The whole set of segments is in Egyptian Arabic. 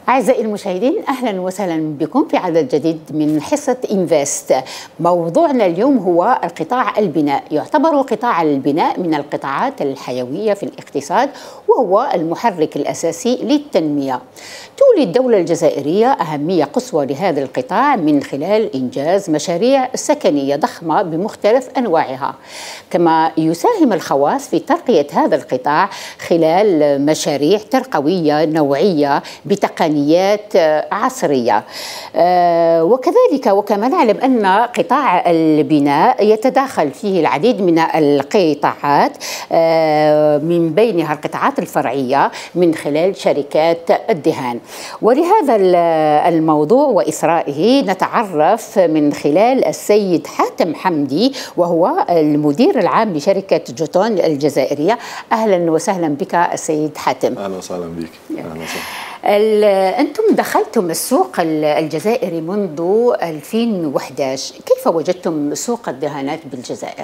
أعزائي المشاهدين أهلا وسهلا بكم في عدد جديد من حصة إنفست موضوعنا اليوم هو القطاع البناء يعتبر قطاع البناء من القطاعات الحيوية في الاقتصاد وهو المحرك الأساسي للتنمية تولي الدولة الجزائرية أهمية قصوى لهذا القطاع من خلال إنجاز مشاريع سكنية ضخمة بمختلف أنواعها كما يساهم الخواص في ترقية هذا القطاع خلال مشاريع ترقوية نوعية بتقنيات عصرية وكذلك وكما نعلم أن قطاع البناء يتداخل فيه العديد من القطاعات من بينها القطاعات الفرعية من خلال شركات الدهان ولهذا الموضوع وإثرائه نتعرف من خلال السيد حاتم حمدي وهو المدير العام لشركة جوتون الجزائرية أهلا وسهلا بك السيد حاتم أهلا وسهلا بك أهلا وسهلا أنتم دخلتم السوق الجزائري منذ 2011 كيف وجدتم سوق الدهانات بالجزائر؟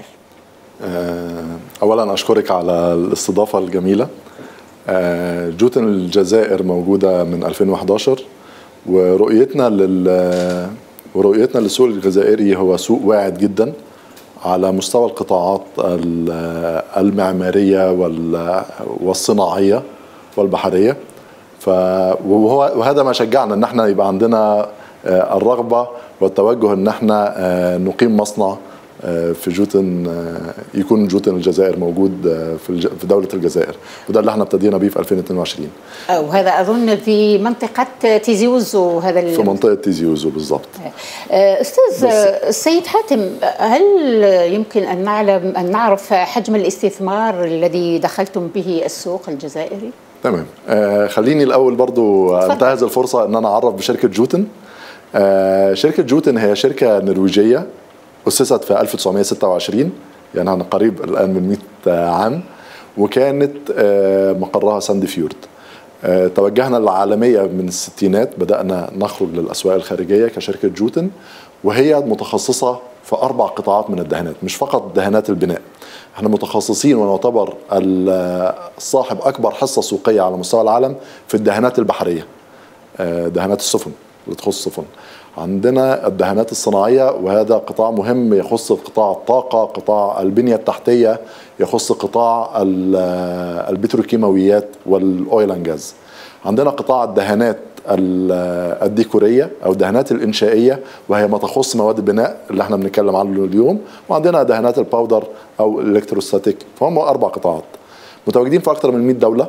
أولا أشكرك على الاستضافة الجميلة جوتن الجزائر موجودة من 2011 ورؤيتنا لل ورؤيتنا للسوق الجزائري هو سوق واعد جدا على مستوى القطاعات المعمارية والصناعية والبحرية ف وهذا ما شجعنا ان احنا يبقى عندنا الرغبة والتوجه ان احنا نقيم مصنع في جوتن يكون جوتن الجزائر موجود في في دوله الجزائر وده اللي احنا ابتدينا بيه في 2022 وهذا اظن في منطقه تيزيوزو هذا في منطقه تيزيوزو بالضبط استاذ السيد حاتم هل يمكن ان نعلم ان نعرف حجم الاستثمار الذي دخلتم به السوق الجزائري تمام آه خليني الاول برضو انتهز الفرصه ان انا اعرف بشركه جوتن آه شركه جوتن هي شركه نرويجيه أسست في 1926 يعني أنا قريب الآن من 100 عام وكانت مقرها ساند فيورد توجهنا للعالمية من الستينات بدأنا نخرج للأسواق الخارجية كشركة جوتن وهي متخصصة في أربع قطاعات من الدهانات مش فقط دهانات البناء احنا متخصصين ونعتبر صاحب أكبر حصة سوقية على مستوى العالم في الدهانات البحرية دهانات السفن اللي تخص السفن عندنا الدهانات الصناعية وهذا قطاع مهم يخص قطاع الطاقة قطاع البنية التحتية يخص قطاع البتروكيماويات والأويل أند جاز عندنا قطاع الدهانات الديكورية أو الدهانات الإنشائية وهي ما تخص مواد البناء اللي احنا بنتكلم عنه اليوم وعندنا دهانات الباودر أو الإلكتروستاتيك فهم أربع قطاعات متواجدين في أكثر من 100 دولة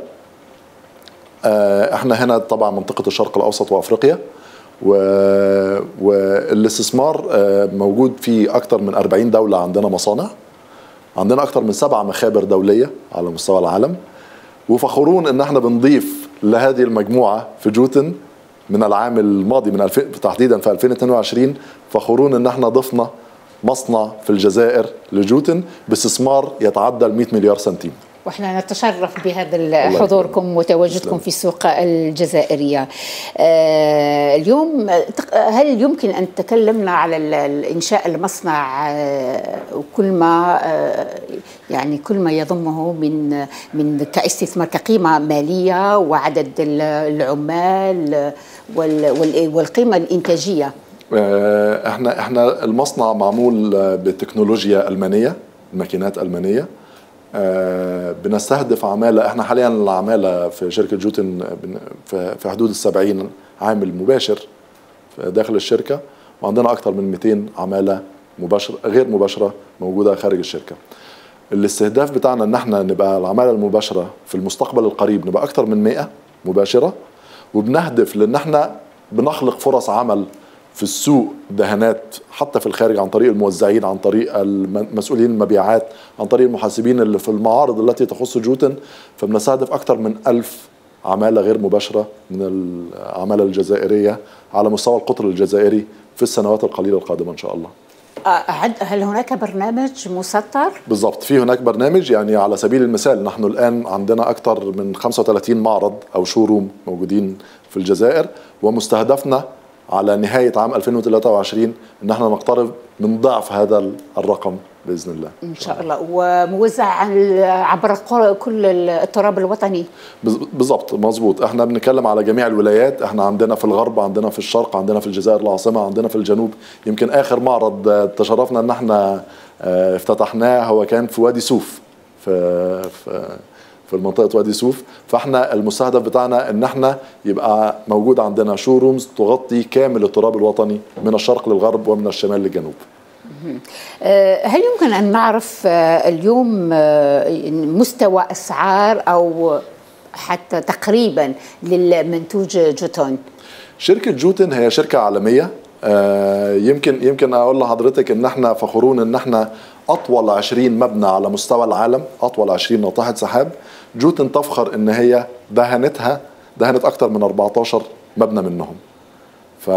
احنا هنا طبعا منطقة الشرق الأوسط وأفريقيا و... والاستثمار موجود في أكثر من 40 دولة عندنا مصانع عندنا أكثر من سبع مخابر دولية على مستوى العالم وفخورون ان احنا بنضيف لهذه المجموعة في جوتن من العام الماضي من 2000 تحديدا في 2022 فخورون ان احنا ضفنا مصنع في الجزائر لجوتن باستثمار يتعدى ال 100 مليار سنتيم واحنا نتشرف بهذا حضوركم وتواجدكم في السوق الجزائرية آه اليوم هل يمكن ان تكلمنا على انشاء المصنع آه وكل ما آه يعني كل ما يضمه من من كاستثمار كقيمه ماليه وعدد العمال والقيمه الانتاجيه احنا احنا المصنع معمول بتكنولوجيا المانيه ماكينات المانيه آه بنستهدف عماله احنا حاليا العماله في شركه جوتن في حدود السبعين عامل مباشر داخل الشركه وعندنا اكثر من 200 عماله مباشره غير مباشره موجوده خارج الشركه. الاستهداف بتاعنا ان احنا نبقى العماله المباشره في المستقبل القريب نبقى اكثر من 100 مباشره وبنهدف لان احنا بنخلق فرص عمل في السوق دهانات حتى في الخارج عن طريق الموزعين عن طريق مسؤولين المبيعات عن طريق المحاسبين اللي في المعارض التي تخص جوتن فبنستهدف أكثر من ألف عمالة غير مباشرة من العمالة الجزائرية على مستوى القطر الجزائري في السنوات القليلة القادمة إن شاء الله هل هناك برنامج مسطر؟ بالضبط في هناك برنامج يعني على سبيل المثال نحن الآن عندنا أكثر من 35 معرض أو شوروم موجودين في الجزائر ومستهدفنا على نهايه عام 2023 ان احنا نقترب من ضعف هذا الرقم باذن الله ان شاء الله وموزع عبر كل التراب الوطني بالضبط مظبوط احنا بنتكلم على جميع الولايات احنا عندنا في الغرب عندنا في الشرق عندنا في الجزائر العاصمه عندنا في الجنوب يمكن اخر معرض تشرفنا ان احنا آه، افتتحناه هو كان في وادي سوف في في في منطقه وادي سوف فاحنا المستهدف بتاعنا ان احنا يبقى موجود عندنا شو رومز تغطي كامل التراب الوطني من الشرق للغرب ومن الشمال للجنوب آه، هل يمكن ان نعرف آه، اليوم آه، مستوى اسعار او حتى تقريبا للمنتوج جوتون شركه جوتن هي شركه عالميه يمكن يمكن اقول لحضرتك ان احنا فخورون ان احنا اطول 20 مبنى على مستوى العالم اطول 20 ناطحه سحاب جوتن تفخر ان هي دهنتها دهنت اكثر من 14 مبنى منهم ف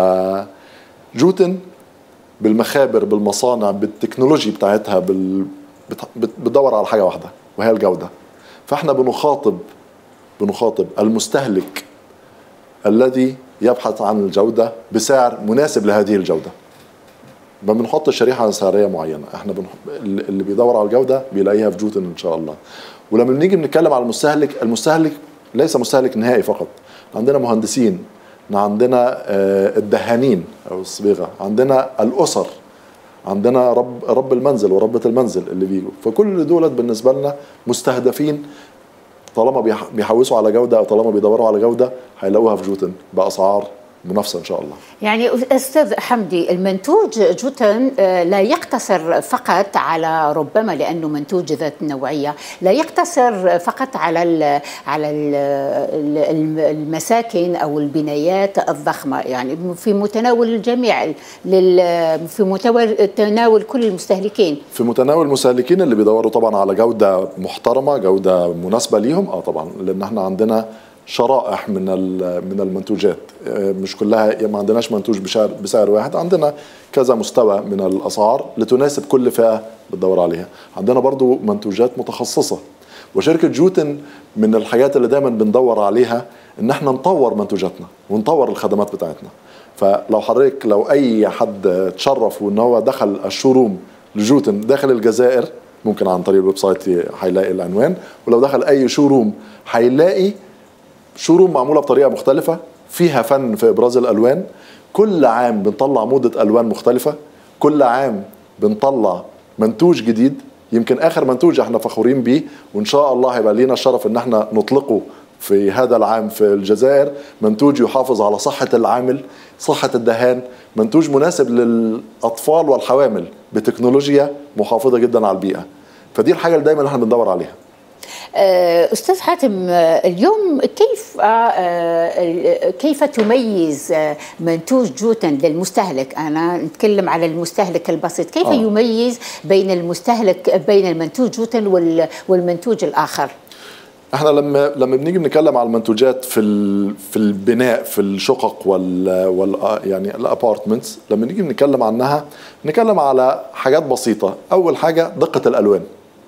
جوتن بالمخابر بالمصانع بالتكنولوجي بتاعتها بال... بتدور على حاجه واحده وهي الجوده فاحنا بنخاطب بنخاطب المستهلك الذي يبحث عن الجوده بسعر مناسب لهذه الجوده ما بنحط شريحه سعريه معينه احنا بنح... اللي بيدور على الجوده بيلاقيها في جوتن ان شاء الله ولما بنيجي بنتكلم على المستهلك المستهلك ليس مستهلك نهائي فقط عندنا مهندسين عندنا آه، الدهانين او الصبيغه عندنا الاسر عندنا رب رب المنزل وربة المنزل اللي بيجوا فكل دولت بالنسبه لنا مستهدفين طالما بيحوسوا على جوده او طالما بيدوروا على جوده هيلاقوها في جوتن باسعار منافسه ان شاء الله. يعني استاذ حمدي المنتوج جوتن آه، لا يقتصر فقط على ربما لانه منتوج ذات نوعيه، لا يقتصر فقط على ال على ال المساكن او البنايات الضخمه، يعني في متناول الجميع في متناول كل المستهلكين. في متناول المستهلكين اللي بيدوروا طبعا على جوده محترمه، جوده مناسبه ليهم، اه طبعا لان احنا عندنا شرائح من من المنتوجات آه، مش كلها ما عندناش منتوج بسعر بسعر واحد عندنا كذا مستوى من الاسعار لتناسب كل فئه بتدور عليها عندنا برضو منتوجات متخصصه وشركه جوتن من الحاجات اللي دايما بندور عليها ان احنا نطور منتوجاتنا ونطور الخدمات بتاعتنا فلو حضرتك لو اي حد تشرف وان هو دخل الشوروم لجوتن داخل الجزائر ممكن عن طريق الويب سايت هيلاقي العنوان ولو دخل اي شوروم هيلاقي شوروم معموله بطريقه مختلفه فيها فن في ابراز الالوان كل عام بنطلع موضه الوان مختلفه كل عام بنطلع منتوج جديد يمكن اخر منتوج احنا فخورين بيه وان شاء الله هيبقى لينا الشرف ان احنا نطلقه في هذا العام في الجزائر منتوج يحافظ على صحة العامل صحة الدهان منتوج مناسب للأطفال والحوامل بتكنولوجيا محافظة جدا على البيئة فدي الحاجة اللي دايما احنا بندور عليها آه، استاذ حاتم آه، اليوم كيف آه، كيف تميز منتوج جوتن للمستهلك انا نتكلم على المستهلك البسيط كيف آه. يميز بين المستهلك بين المنتوج جوتن والمنتوج الاخر احنا لما لما بنيجي بنتكلم على المنتوجات في في البناء في الشقق وال, وال يعني الابارتمنتس لما نيجي بنتكلم عنها نتكلم على حاجات بسيطه اول حاجه دقه الالوان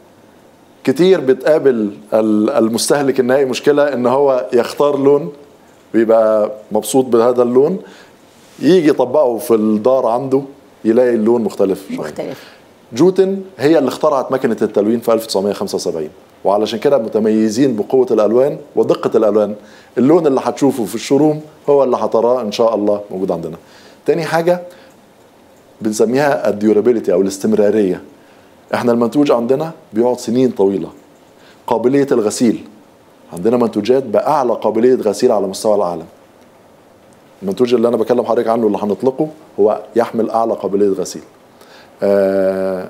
كتير بتقابل المستهلك النهائي مشكله ان هو يختار لون بيبقى مبسوط بهذا اللون يجي يطبقه في الدار عنده يلاقي اللون مختلف شوية. مختلف جوتن هي اللي اخترعت ماكينه التلوين في 1975 وعلشان كده متميزين بقوه الالوان ودقه الالوان اللون اللي هتشوفه في الشروم هو اللي هتراه ان شاء الله موجود عندنا تاني حاجه بنسميها الديورابيلتي او الاستمراريه احنا المنتوج عندنا بيقعد سنين طويله قابليه الغسيل عندنا منتوجات باعلى قابليه غسيل على مستوى العالم المنتوج اللي انا بكلم حضرتك عنه اللي هنطلقه هو يحمل اعلى قابليه غسيل آه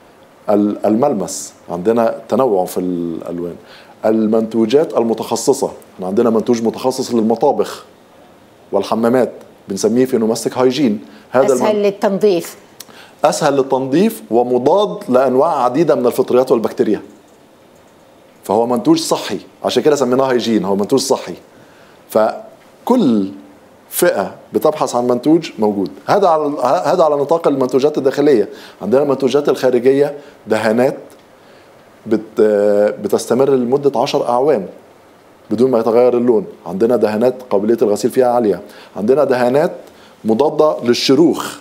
الملمس عندنا تنوع في الالوان المنتوجات المتخصصه احنا عندنا منتوج متخصص للمطابخ والحمامات بنسميه فينوماستيك هايجين هذا اسهل للتنظيف اسهل للتنظيف ومضاد لانواع عديده من الفطريات والبكتيريا فهو منتوج صحي عشان كده سميناه هيجين هو منتوج صحي فكل فئه بتبحث عن منتوج موجود هذا على هذا على نطاق المنتوجات الداخليه عندنا المنتوجات الخارجيه دهانات بت بتستمر لمده 10 اعوام بدون ما يتغير اللون عندنا دهانات قابليه الغسيل فيها عاليه عندنا دهانات مضاده للشروخ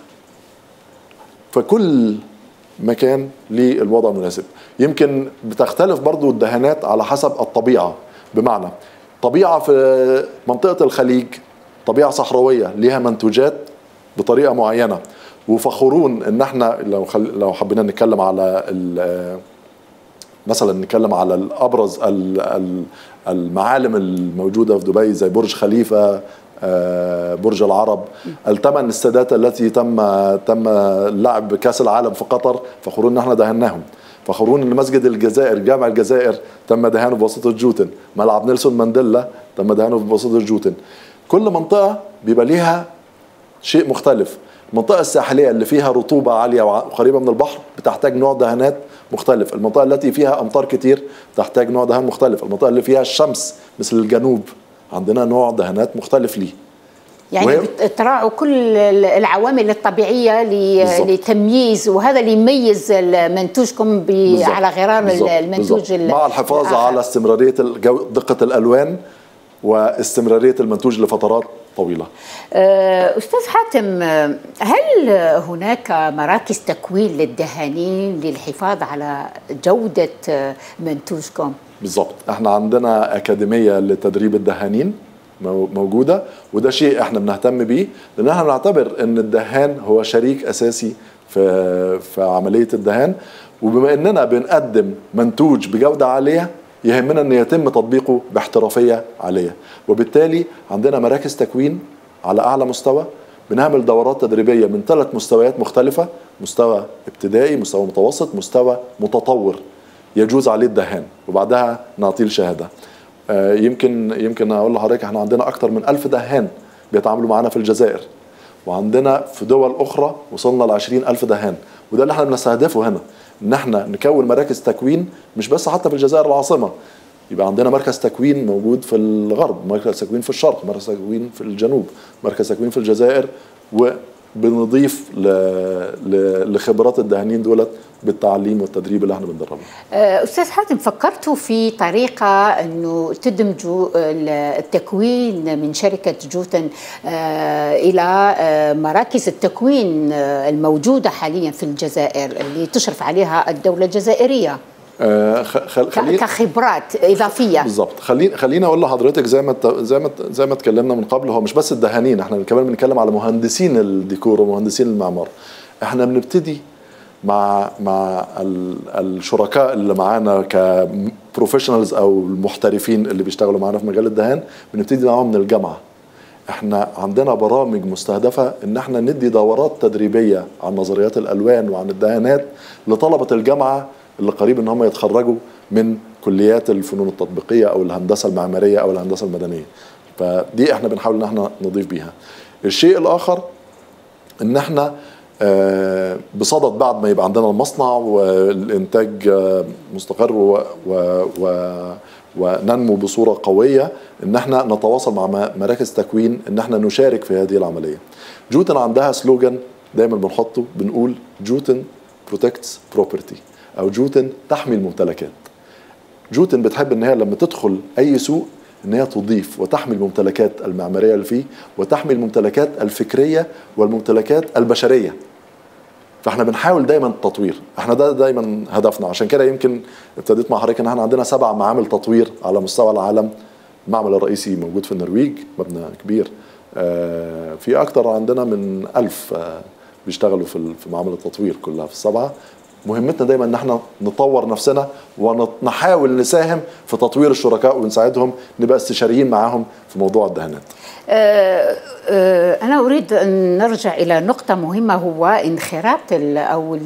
فكل مكان للوضع المناسب يمكن بتختلف برضو الدهانات على حسب الطبيعه بمعنى طبيعه في منطقه الخليج طبيعه صحراويه ليها منتوجات بطريقه معينه وفخورون ان احنا لو خل... لو حبينا نتكلم على ال... مثلا نتكلم على الابرز المعالم الموجوده في دبي زي برج خليفه آه، برج العرب الثمان السادات التي تم تم لعب كاس العالم في قطر فخورون ان احنا دهناهم فخورون ان مسجد الجزائر جامع الجزائر تم دهانه بواسطه جوتن ملعب نيلسون مانديلا تم دهانه بواسطه جوتن كل منطقه بيبقى ليها شيء مختلف المنطقة الساحلية اللي فيها رطوبة عالية وقريبة من البحر بتحتاج نوع دهانات مختلف المنطقة التي فيها أمطار كتير تحتاج نوع دهان مختلف المنطقة اللي فيها الشمس مثل الجنوب عندنا نوع دهانات مختلف ليه يعني بتراعوا كل العوامل الطبيعية لتمييز وهذا اللي يميز منتوجكم على غرار المنتوج بالزبط. مع الحفاظ الآخر. على استمرارية دقة الألوان واستمرارية المنتوج لفترات طويلة آه، أستاذ حاتم هل هناك مراكز تكوين للدهانين للحفاظ على جودة منتوجكم؟ بالضبط احنا عندنا أكاديمية لتدريب الدهانين موجوده وده شيء احنا بنهتم بيه لان احنا بنعتبر ان الدهان هو شريك اساسي في في عمليه الدهان وبما اننا بنقدم منتوج بجوده عاليه يهمنا ان يتم تطبيقه باحترافيه عاليه وبالتالي عندنا مراكز تكوين على اعلى مستوى بنعمل دورات تدريبيه من ثلاث مستويات مختلفه مستوى ابتدائي مستوى متوسط مستوى متطور يجوز عليه الدهان وبعدها نعطيه الشهاده آه، يمكن يمكن اقول لحضرتك احنا عندنا اكثر من ألف دهان بيتعاملوا معنا في الجزائر وعندنا في دول اخرى وصلنا ل ألف دهان وده اللي احنا بنستهدفه هنا ان احنا نكون مراكز تكوين مش بس حتى في الجزائر العاصمه يبقى عندنا مركز تكوين موجود في الغرب مركز تكوين في الشرق مركز تكوين في الجنوب مركز تكوين في الجزائر وبنضيف لخبرات الدهانين دولت بالتعليم والتدريب اللي احنا بندربه آه، استاذ حاتم فكرتوا في طريقه انه تدمجوا التكوين من شركه جوتن آه، الى آه، مراكز التكوين الموجوده حاليا في الجزائر اللي تشرف عليها الدوله الجزائريه خل... خلين... كخبرات اضافيه بالظبط خلينا خلينا اقول لحضرتك زي ما زي ما زي ما اتكلمنا من قبل هو مش بس الدهانين احنا كمان بنتكلم على مهندسين الديكور ومهندسين المعمار احنا بنبتدي مع مع الشركاء اللي معانا كبروفيشنالز او المحترفين اللي بيشتغلوا معانا في مجال الدهان بنبتدي معاهم من الجامعه احنا عندنا برامج مستهدفه ان احنا ندي دورات تدريبيه عن نظريات الالوان وعن الدهانات لطلبه الجامعه اللي قريب ان هم يتخرجوا من كليات الفنون التطبيقيه او الهندسه المعماريه او الهندسه المدنيه فدي احنا بنحاول ان احنا نضيف بيها الشيء الاخر ان احنا آه، بصدد بعد ما يبقى عندنا المصنع والانتاج آه، مستقر و, و, و وننمو بصوره قويه ان احنا نتواصل مع مراكز تكوين ان احنا نشارك في هذه العمليه. جوتن عندها سلوجان دايما بنحطه بنقول جوتن بروتكتس بروبرتي او جوتن تحمي الممتلكات. جوتن بتحب ان هي لما تدخل اي سوق ان هي تضيف وتحمي الممتلكات المعماريه اللي فيه وتحمي الممتلكات الفكريه والممتلكات البشريه فاحنا بنحاول دايما التطوير احنا ده دايما هدفنا عشان كده يمكن ابتديت مع حضرتك ان احنا عندنا سبع معامل تطوير على مستوى العالم المعمل الرئيسي موجود في النرويج مبنى كبير آه، في اكتر عندنا من ألف آه، بيشتغلوا في معامل التطوير كلها في السبعه مهمتنا دايما ان احنا نطور نفسنا ونحاول نساهم في تطوير الشركاء ونساعدهم نبقى استشاريين معاهم في موضوع الدهانات آه، آه، أنا أريد أن نرجع إلى نقطة مهمة هو انخراط أو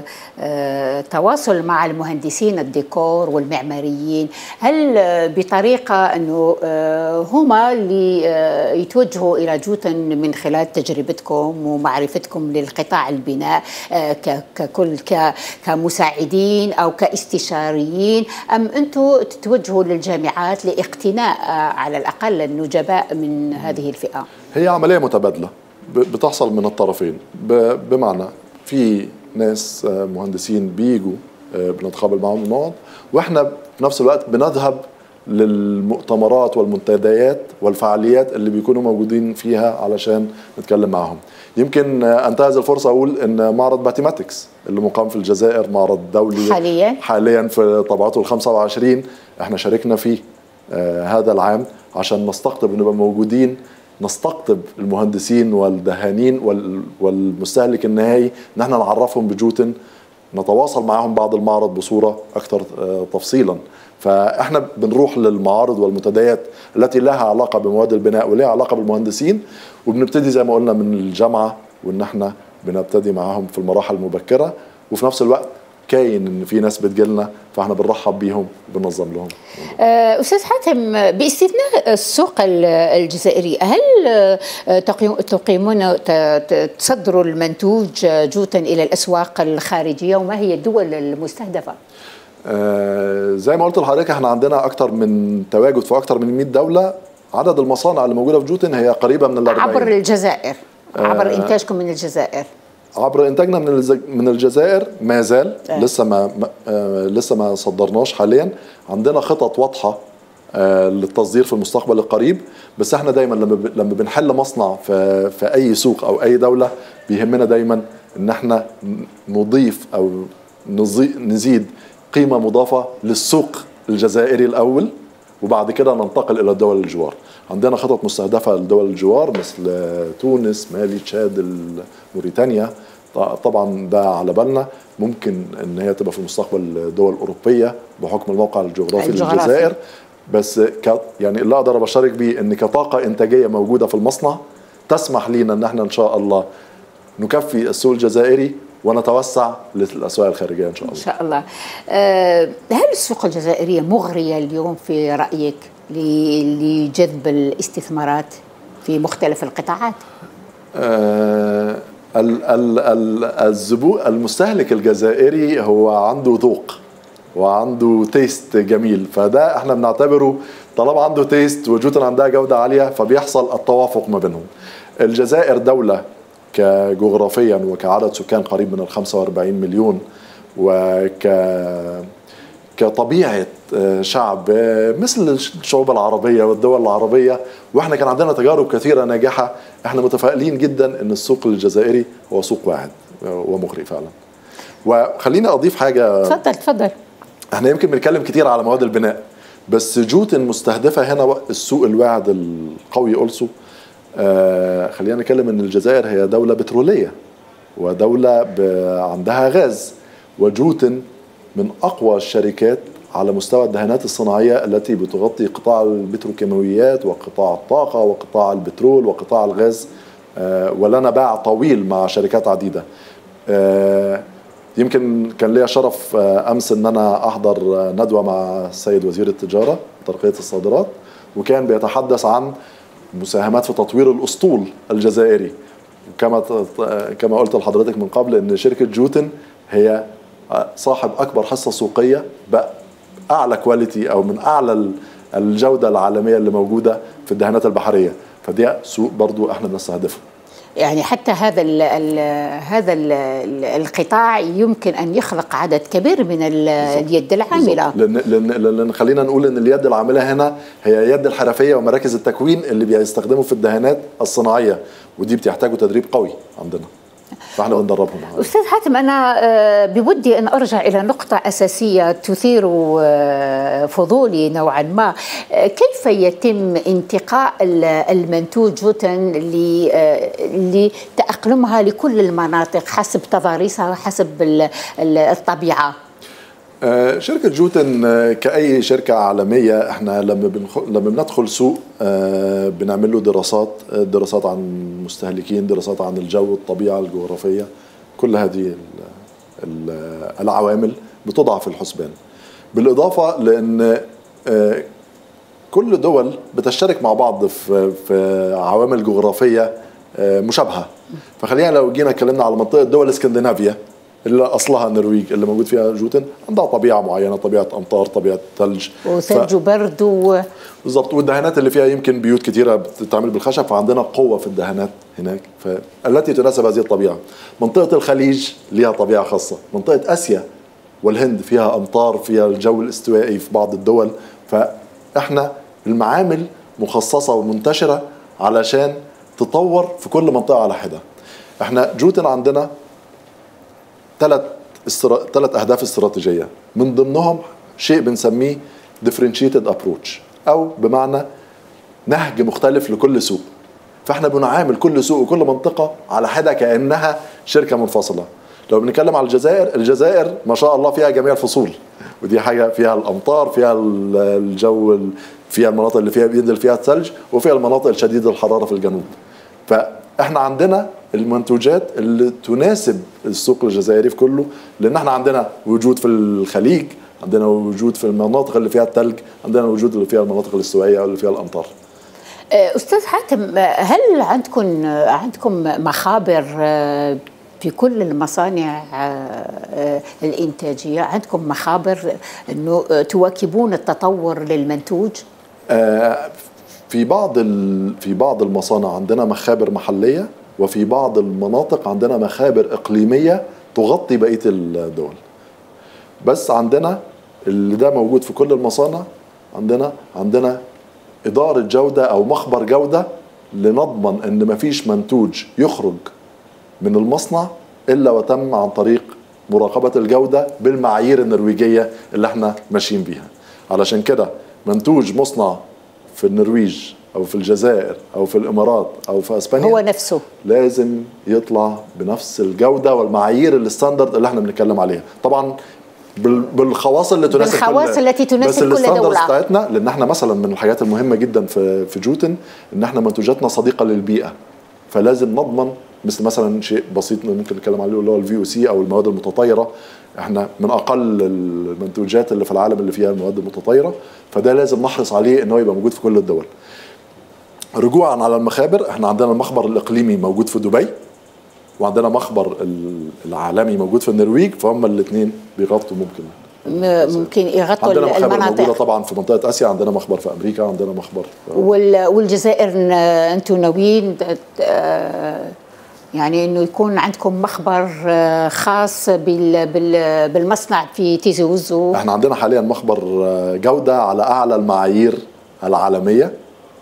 التواصل مع المهندسين الديكور والمعماريين هل بطريقة أنه آه، هما اللي يتوجهوا إلى جوتن من خلال تجربتكم ومعرفتكم للقطاع البناء ككل كمساعدين أو كاستشاريين أم أنتم تتوجهوا للجامعات لاقتناء على الأقل النجباء من هذا هذه الفئة؟ هي عملية متبادلة بتحصل من الطرفين بمعنى في ناس آه، مهندسين بيجوا آه، بنتقابل معهم ونقعد واحنا في نفس الوقت بنذهب للمؤتمرات والمنتديات والفعاليات اللي بيكونوا موجودين فيها علشان نتكلم معهم يمكن انتهز الفرصه اقول ان معرض ماثيماتكس اللي مقام في الجزائر معرض دولي حاليا حاليا في طبعته ال 25 احنا شاركنا فيه آه هذا العام عشان نستقطب نبقى موجودين نستقطب المهندسين والدهانين والمستهلك النهائي ان احنا نعرفهم بجوتن نتواصل معهم بعد المعرض بصوره اكثر تفصيلا فاحنا بنروح للمعارض والمنتديات التي لها علاقه بمواد البناء ولها علاقه بالمهندسين وبنبتدي زي ما قلنا من الجامعه وان احنا بنبتدي معاهم في المراحل المبكره وفي نفس الوقت كاين ان في ناس بتجيلنا فاحنا بنرحب بيهم وبننظم لهم استاذ حاتم باستثناء السوق الجزائري هل تقيمون تصدروا المنتوج جوتا الى الاسواق الخارجيه وما هي الدول المستهدفه؟ آه زي ما قلت لحضرتك احنا عندنا اكثر من تواجد في اكثر من 100 دوله عدد المصانع اللي موجوده في جوتن هي قريبه من ال 40 عبر الجزائر عبر آه انتاجكم من الجزائر عبر انتاجنا من من الجزائر ما زال آه. لسه ما آه لسه ما صدرناش حاليا عندنا خطط واضحه آه للتصدير في المستقبل القريب بس احنا دايما لما لما بنحل مصنع في في اي سوق او اي دوله بيهمنا دايما ان احنا نضيف او نزيد قيمه مضافه للسوق الجزائري الاول وبعد كده ننتقل الى دول الجوار عندنا خطط مستهدفه لدول الجوار مثل تونس مالي تشاد موريتانيا طبعا ده على بالنا ممكن ان هي تبقى في المستقبل دول اوروبيه بحكم الموقع الجغرافي للجزائر بس ك يعني اللي اقدر ابشرك بيه ان كطاقه انتاجيه موجوده في المصنع تسمح لينا ان احنا ان شاء الله نكفي السوق الجزائري ونتوسع للاسواق الخارجيه ان شاء الله. ان شاء الله. هل السوق الجزائريه مغريه اليوم في رايك لجذب الاستثمارات في مختلف القطاعات؟ آه الزبون المستهلك الجزائري هو عنده ذوق وعنده تيست جميل فده احنا بنعتبره طالما عنده تيست وجودا عندها جوده عاليه فبيحصل التوافق ما بينهم. الجزائر دوله كجغرافيا وكعدد سكان قريب من ال 45 مليون وك كطبيعه شعب مثل الشعوب العربيه والدول العربيه واحنا كان عندنا تجارب كثيره ناجحه احنا متفائلين جدا ان السوق الجزائري هو سوق واحد ومغري فعلا وخليني اضيف حاجه اتفضل اتفضل احنا يمكن بنتكلم كتير على مواد البناء بس جوتن مستهدفه هنا السوق الواعد القوي اولسو آه خلينا نتكلم ان الجزائر هي دوله بتروليه ودوله عندها غاز وجوتن من اقوى الشركات على مستوى الدهانات الصناعيه التي بتغطي قطاع البتروكيماويات وقطاع الطاقه وقطاع البترول وقطاع الغاز آه ولنا باع طويل مع شركات عديده آه يمكن كان ليا شرف امس ان انا احضر ندوه مع السيد وزير التجاره ترقيه الصادرات وكان بيتحدث عن مساهمات في تطوير الاسطول الجزائري كما كما قلت لحضرتك من قبل ان شركه جوتن هي صاحب اكبر حصه سوقيه باعلى كواليتي او من اعلى الجوده العالميه اللي موجوده في الدهانات البحريه فدي سوق برضو احنا بنستهدفه يعني حتى هذا ال ال هذا ال القطاع يمكن ان يخلق عدد كبير من اليد العامله لان لان لان خلينا نقول ان اليد العامله هنا هي يد الحرفيه ومراكز التكوين اللي بيستخدموا في الدهانات الصناعيه ودي بتحتاجوا تدريب قوي عندنا فاحنا بندربهم استاذ حاتم انا بودي ان ارجع الى نقطه اساسيه تثير فضولي نوعا ما كيف يتم انتقاء المنتوج جوتن لتاقلمها لكل المناطق حسب تضاريسها وحسب الطبيعه شركة جوتن كأي شركة عالمية احنا لما بنخل لما بندخل سوق بنعمل له دراسات دراسات عن المستهلكين دراسات عن الجو الطبيعة الجغرافية كل هذه العوامل بتضع في الحسبان بالإضافة لأن كل دول بتشترك مع بعض في في عوامل جغرافية مشابهة فخلينا لو جينا اتكلمنا على منطقة دول اسكندنافيا اللي اصلها النرويج اللي موجود فيها جوتن عندها طبيعه معينه طبيعه امطار طبيعه ثلج وثلج وبرد و... بالظبط والدهانات اللي فيها يمكن بيوت كثيره بتتعمل بالخشب فعندنا قوه في الدهانات هناك فالتي تناسب هذه الطبيعه منطقه الخليج لها طبيعه خاصه منطقه اسيا والهند فيها امطار فيها الجو الاستوائي في بعض الدول ف احنا المعامل مخصصه ومنتشره علشان تطور في كل منطقه على حده احنا جوتن عندنا ثلاث استرا... ثلاث اهداف استراتيجيه من ضمنهم شيء بنسميه differentiated approach او بمعنى نهج مختلف لكل سوق فاحنا بنعامل كل سوق وكل منطقه على حده كانها شركه منفصله لو بنتكلم على الجزائر الجزائر ما شاء الله فيها جميع الفصول ودي حاجه فيها الامطار فيها الجو فيها المناطق اللي فيها بينزل فيها الثلج وفيها المناطق الشديده الحراره في الجنوب فاحنا عندنا المنتوجات اللي تناسب السوق الجزائري في كله لان احنا عندنا وجود في الخليج عندنا وجود في المناطق اللي فيها الثلج عندنا وجود اللي فيها المناطق الاستوائيه واللي فيها الامطار استاذ حاتم هل عندكم عندكم مخابر في كل المصانع الانتاجيه عندكم مخابر انه تواكبون التطور للمنتوج في بعض في بعض المصانع عندنا مخابر محليه وفي بعض المناطق عندنا مخابر اقليميه تغطي بقيه الدول بس عندنا اللي ده موجود في كل المصانع عندنا عندنا إدارة جودة أو مخبر جودة لنضمن أن مفيش منتوج يخرج من المصنع إلا وتم عن طريق مراقبة الجودة بالمعايير النرويجية اللي احنا ماشيين بيها علشان كده منتوج مصنع في النرويج أو في الجزائر أو في الإمارات أو في أسبانيا هو نفسه لازم يطلع بنفس الجودة والمعايير الستاندرد اللي احنا بنتكلم عليها طبعا بالخواص اللي تناسب بالخواص كل التي تناسب بس كل دوله بتاعتنا لان احنا مثلا من الحاجات المهمه جدا في في جوتن ان احنا منتوجاتنا صديقه للبيئه فلازم نضمن مثل مثلا شيء بسيط ممكن نتكلم عليه اللي هو الفي او سي او المواد المتطايره احنا من اقل المنتوجات اللي في العالم اللي فيها المواد المتطايره فده لازم نحرص عليه ان هو يبقى موجود في كل الدول رجوعا على المخابر احنا عندنا المخبر الاقليمي موجود في دبي وعندنا مخبر العالمي موجود في النرويج فهم الاثنين بيغطوا ممكن ممكن يغطوا عندنا مخابر المناطق موجوده طبعا في منطقه اسيا عندنا مخبر في امريكا عندنا مخبر وال والجزائر انتم ناويين يعني انه يكون عندكم مخبر خاص بال بال بالمصنع في تيزي وزو احنا عندنا حاليا مخبر جوده على اعلى المعايير العالميه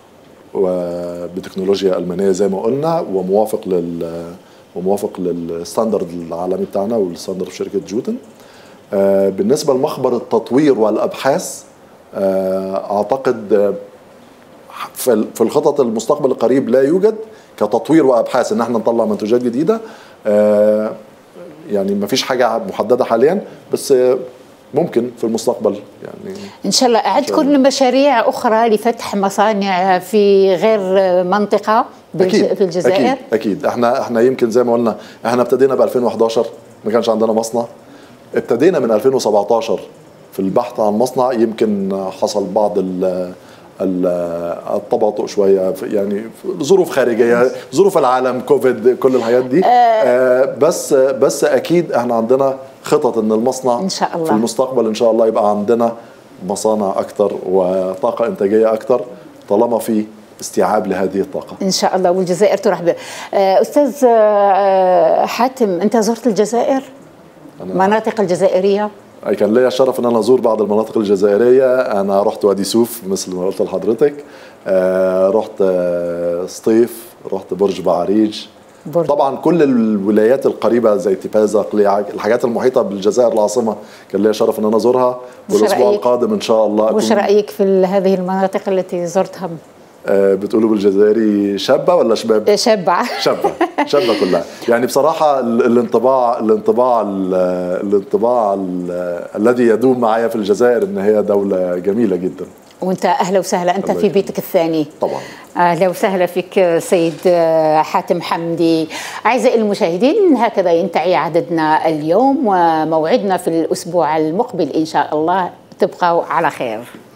وبتكنولوجيا المانيه زي ما قلنا وموافق لل وموافق للستاندرد العالمي بتاعنا والستاندرد في شركه جوتن آه بالنسبه لمخبر التطوير والابحاث آه اعتقد في الخطط المستقبل القريب لا يوجد كتطوير وابحاث ان احنا نطلع منتوجات جديده آه يعني ما فيش حاجه محدده حاليا بس ممكن في المستقبل يعني ان شاء الله عندكم مشاريع اخرى لفتح مصانع في غير منطقه أكيد في الجزائر اكيد اكيد احنا احنا يمكن زي ما قلنا احنا ابتدينا ب 2011 ما كانش عندنا مصنع ابتدينا من 2017 في البحث عن مصنع يمكن حصل بعض ال التباطؤ شويه يعني ظروف خارجيه ظروف العالم كوفيد كل الحاجات دي آه بس بس اكيد احنا عندنا خطط ان المصنع ان شاء الله في المستقبل ان شاء الله يبقى عندنا مصانع اكثر وطاقه انتاجيه اكثر طالما في استيعاب لهذه الطاقه ان شاء الله والجزائر ترحب استاذ حاتم انت زرت الجزائر مناطق الجزائريه كان ليا الشرف ان انا ازور بعض المناطق الجزائريه انا رحت وادي سوف مثل ما قلت لحضرتك آه رحت آه سطيف رحت برج بعريج برج. طبعا كل الولايات القريبه زي تيبازا قليعه الحاجات المحيطه بالجزائر العاصمه كان ليا شرف ان انا ازورها والاسبوع القادم ان شاء الله وش رايك في هذه المناطق التي زرتها آه بتقولوا بالجزائري شابه ولا شباب؟ شابه شابه شابه كلها يعني بصراحه الانطباع الانطباع الانطباع الذي يدوم معايا في الجزائر ان هي دوله جميله جدا وانت اهلا وسهلا انت في بيتك الثاني طبعا اهلا وسهلا فيك سيد حاتم حمدي اعزائي المشاهدين هكذا ينتهي عددنا اليوم وموعدنا في الاسبوع المقبل ان شاء الله تبقوا على خير